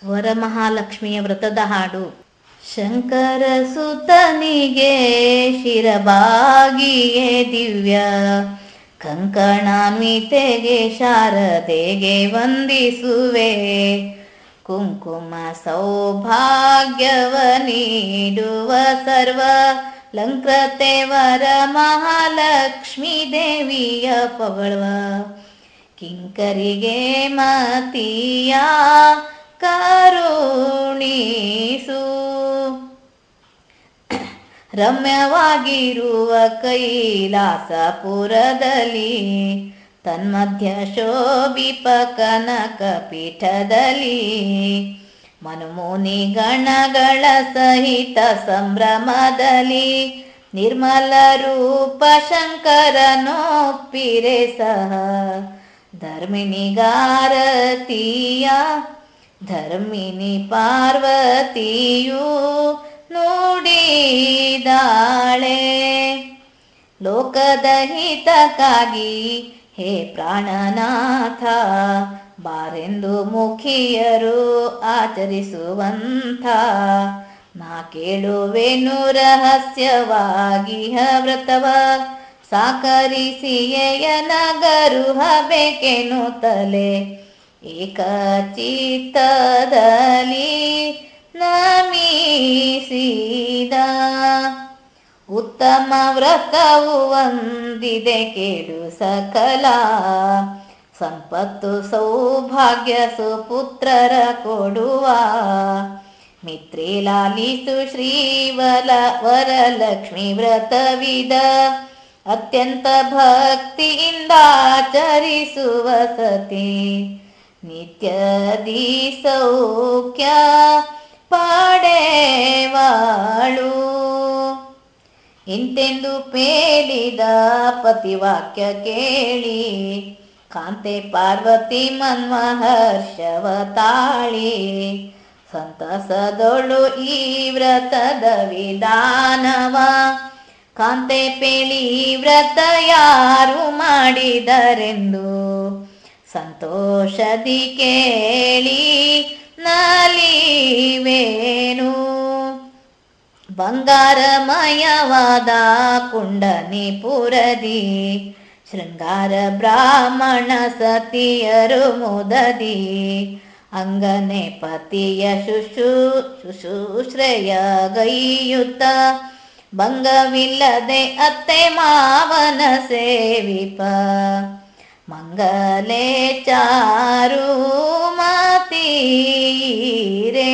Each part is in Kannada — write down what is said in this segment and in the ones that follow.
ವರಮಹಾಲಕ್ಷ್ಮಿಯ ವ್ರತದ ಹಾಡು ಶಂಕರ ಸುತನಿಗೆ ಶಿರಬಾಗಿಯೇ ದಿವ್ಯ ಕಂಕಣಾನ್ವಿತೆಗೆ ಶಾರದೆಗೆ ವಂದಿಸುವೆ ಕುಂಕುಮ ಸೌಭಾಗ್ಯವ ನೀಡುವ ಸರ್ವ ಲಂಕೃತೆ ವರ ಮಹಾಲಕ್ಷ್ಮೀ ದೇವಿಯ ಪೊಗಳುವ ಕಿಂಕರಿಗೆ ಮತೀಯ ಕರುಣಿಸು ರಮ್ಯವಾಗಿರುವ ಕೈಲಾಸಪುರದಲ್ಲಿ ತನ್ಮಧ್ಯ ಶೋಭಿಪ ಕನಕ ಪೀಠದಲ್ಲಿ ಮನುಮುನಿ ಗಣಗಳ ಸಹಿತ ಸಂಭ್ರಮದಲ್ಲಿ ನಿರ್ಮಲ ರೂಪ ಶಂಕರನೊಪ್ಪಿರೆ ಸಹ ಧರ್ಮಿನಿಗಾರತಿಯ ಧರ್ಮಿನಿ ಪಾರ್ವತಿಯು ನುಡಿದಾಳೆ ಲೋಕದ ಹಿತಕ್ಕಾಗಿ ಹೇ ಪ್ರಾಣನಾಥ ಬಾರೆಂದು ಮುಖಿಯರು ಆಚರಿಸುವಂಥ ನಾ ಕೇಳುವೆನು ರಹಸ್ಯವಾಗಿ ವ್ರತವ ಸಾಕರಿಸಿಯನಗರು ಹಬೇಕೆನು ತಲೆ ಏಕಚಿತ್ತದಲ್ಲಿ ನಮಿಸಿದ ಉತ್ತಮ ವ್ರತವು ಒಂದಿದೆ ಕೇಳು ಸಕಲ ಸಂಪತ್ತು ಸೌಭಾಗ್ಯ ಸುಪುತ್ರರ ಕೊಡುವ ಮಿತ್ರಿ ಲಾಲಿಸು ಶ್ರೀವಲ ವರಲಕ್ಷ್ಮಿ ವ್ರತವಿದ ಅತ್ಯಂತ ಭಕ್ತಿಯಿಂದ ಆಚರಿಸುವ ಸತಿ ನಿತ್ಯದಿ ಸೌಖ್ಯ ಪಡೆವಾಳು ಇಂತೆಂದು ಪೇಳಿದ ಪತಿವಾಕ್ಯ ಕೇಳಿ ಕಾಂತೆ ಪಾರ್ವತಿ ಮನ್ಮಹರ್ಷವ ತಾಳಿ ಸಂತಸದೊಳು ಈ ವ್ರತದ ವಿಧಾನವ ಕಾಂತೆ ಪೇಳಿ ವ್ರತ ಯಾರು ಮಾಡಿದರೆಂದು ಸಂತೋಷದಿ ಕೇಳಿ ನಲಿವೇನು ಬಂಗಾರಮಯವಾದ ಕುಂಡನಿಪುರದಿ ಶೃಂಗಾರ ಬ್ರಾಹ್ಮಣ ಸತಿಯರು ಮುದದಿ ಅಂಗನೆ ಪತಿಯ ಶುಶು ಶುಶ್ರೂಶ್ರಯ ಗೈಯುತ್ತ ಭಂಗವಿಲ್ಲದೆ ಅತ್ತೆ ಮಾವನ ಸೇವಿಪ ಮಂಗಲೇ ಚಾರು ಮಾತೀರೇ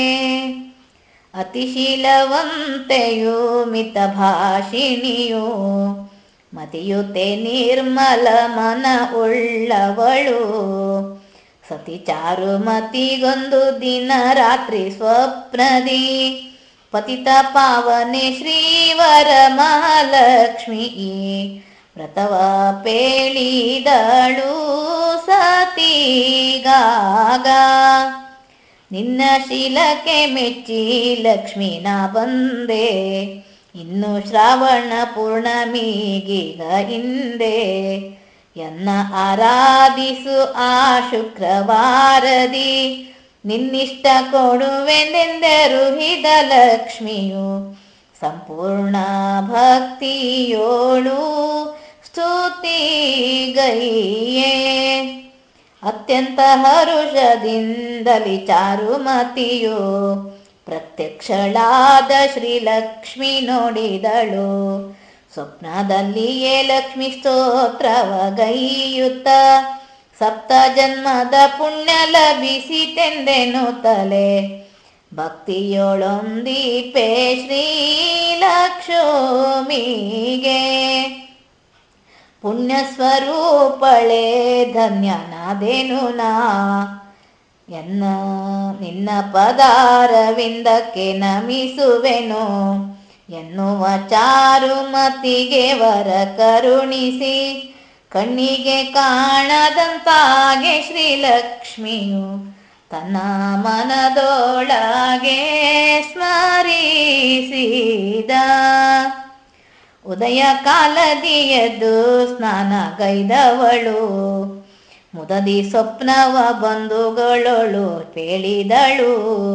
ಅತಿಶೀಲವಂತೆಯು ಮಿತ ಭಾಷಿಣಿಯು ಮತಿಯುತೆ ನಿರ್ಮಲ ಮನ ಉಳ್ಳವಳು ಸತಿ ಚಾರು ಮತಿಗೊಂದು ದಿನ ರಾತ್ರಿ ಸ್ವಪ್ನದಿ ಪತಿತ ಪಾವನೆ ಶ್ರೀವರ ಮಹಾಲಕ್ಷ್ಮಿ ವ್ರತವ ಪೇಳಿದಳು ಸತಿಗಾಗ ನಿನ್ನ ಶೀಲಕ್ಕೆ ಮೆಚ್ಚಿ ಲಕ್ಷ್ಮೀನ ಬಂದೆ ಇನ್ನು ಶ್ರಾವಣ ಪೂರ್ಣಮಿಗೀಗ ಹಿಂದೆ ಎನ್ನ ಆರಾಧಿಸು ಆ ಶುಕ್ರವಾರದಿ ನಿನ್ನಿಷ್ಟ ಕೊಡುವೆಂದೆಂದರು ಹಿದ ಲಕ್ಷ್ಮಿಯು ಸಂಪೂರ್ಣ ಭಕ್ತಿಯೋಳು ಸ್ತುತಿಗೈಯೇ ಅತ್ಯಂತ ಹರುಷದಿಂದಲಿ ಚಾರುಮತಿಯು ಪ್ರತ್ಯಕ್ಷಳಾದ ಶ್ರೀಲಕ್ಷ್ಮಿ ನೋಡಿದಳು ಸ್ವಪ್ನದಲ್ಲಿಯೇ ಲಕ್ಷ್ಮಿ ಸ್ತೋತ್ರವ ಗೈಯುತ್ತ ಸಪ್ತ ಜನ್ಮದ ಪುಣ್ಯ ಲಭಿಸಿತೆಂದೆನು ತಲೆ ಭಕ್ತಿಯೊಳೊಂದೀಪೆ ಶ್ರೀಲಕ್ಷ್ಮಿಗೆ ಪುಣ್ಯ ಸ್ವರೂಪಳೆ ಧನ್ಯನಾದೇನು ನಾ ಎನ್ನ ನಿನ್ನ ಪದಾರವಿಂದಕ್ಕೆ ನಮಿಸುವೆನು ಎನ್ನುವ ಚಾರುಮತಿಗೆ ವರ ಕರುಣಿಸಿ ಕಣ್ಣಿಗೆ ಕಾಣದಂತಾಗೆ ಶ್ರೀಲಕ್ಷ್ಮಿಯು ತನ್ನ ಮನದೊಳಗೆ ಸ್ಮರಿಸಿದ ಉದಯ ಕಾಲದಿ ಎದ್ದು ಸ್ನಾನ ಗೈದವಳು ಮುದದಿ ಸ್ವಪ್ನವ ಬಂಧುಗಳೊಳು ಪೇಳಿದಳು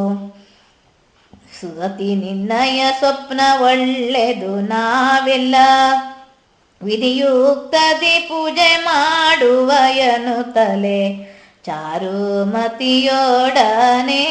ಸುಗತಿ ನಿನ್ನಯ ಸ್ವಪ್ನ ಒಳ್ಳೆದು ನಾವೆಲ್ಲ ವಿಧಿಯುಕ್ತದಿ ಪೂಜೆ ಮಾಡುವಯನು ತಲೆ ಚಾರುಮತಿಯೊಡನೆ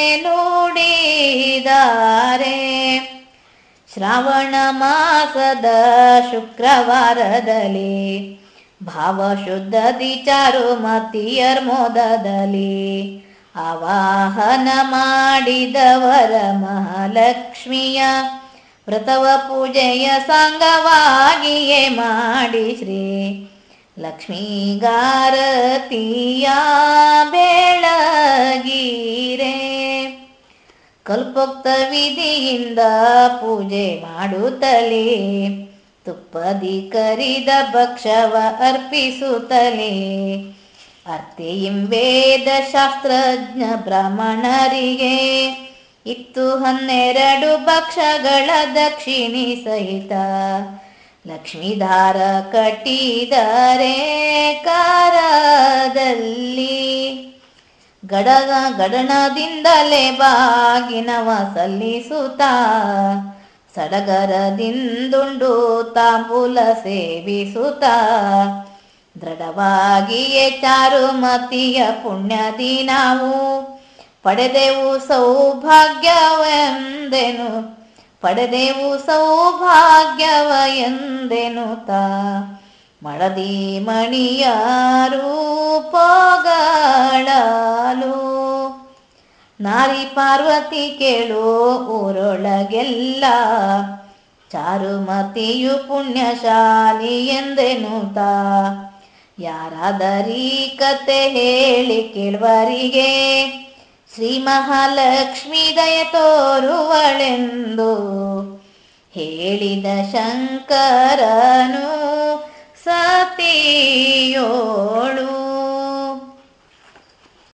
ನುಡಿದಾರೆ ಶ್ರಾವಣ ಮಾಸದ ಶುಕ್ರವಾರದಲ್ಲಿ ಭಾವಶುದ್ಧದಿ ಚಾರುಮತಿಯರ್ ಮೋದದಲ್ಲಿ ಆವಾಹನ ಮಾಡಿದವರ ಮಹಾಲಕ್ಷ್ಮಿಯ ವ್ರತವ ಪೂಜೆಯ ಸಂಗವಾಗಿಯೇ ಮಾಡಿ ಶ್ರೀ ಲಕ್ಷ್ಮೀಗಾರತಿಯ ಬೆಳಗೀರೆ ಕಲ್ಪೋಕ್ತ ವಿಧಿಯಿಂದ ಪೂಜೆ ಮಾಡುತ್ತಲೇ ತುಪ್ಪದಿ ಕರಿದ ಭಕ್ಷವ ಅರ್ಪಿಸುತ್ತಲೇ ಅರ್ತೆಯಿಂ ವೇದ ಶಾಸ್ತ್ರಜ್ಞ ಬ್ರಾಹ್ಮಣರಿಗೆ ಇತ್ತು ಹನ್ನೆರಡು ಭಕ್ಷಗಳ ದಕ್ಷಿಣಿ ಸಹಿತ ಲಕ್ಷ್ಮೀಧಾರ ಕಟ್ಟಿದರೆ ಕಾರದಲ್ಲಿ ಗಡಗ ಗಡಣದಿಂದಲೇ ಬಾಗಿನವ ಸಲ್ಲಿಸುತ್ತ ಸಡಗರದಿಂದುಂಡು ತಾಂಬೂಲ ಸೇವಿಸುತ್ತ ದೃಢವಾಗಿಯೇ ಚಾರುಮತಿಯ ಪುಣ್ಯದಿ ನಾವು ಪಡೆದೆವು ಸೌಭಾಗ್ಯವೆಂದೆನು ಪಡೆದೆವು ಸೌಭಾಗ್ಯವ ಎಂದೆನುತ ಮಳದಿ ಮಣಿಯ ರೂಪಗಳಲು ನಾರಿ ಪಾರ್ವತಿ ಕೇಳು ಊರೊಳಗೆಲ್ಲ ಚಾರುಮತಿಯು ಪುಣ್ಯಶಾಲಿ ಎಂದೆನುತ ಯಾರಾದರೀ ಕತೆ ಹೇಳಿ ಕೇಳುವರಿಗೆ ಶ್ರೀ ಮಹಾಲಕ್ಷ್ಮಿ ದಯ ತೋರುವಳೆಂದು ಹೇಳಿದ ಶಂಕರನು ಸತಿಯೋ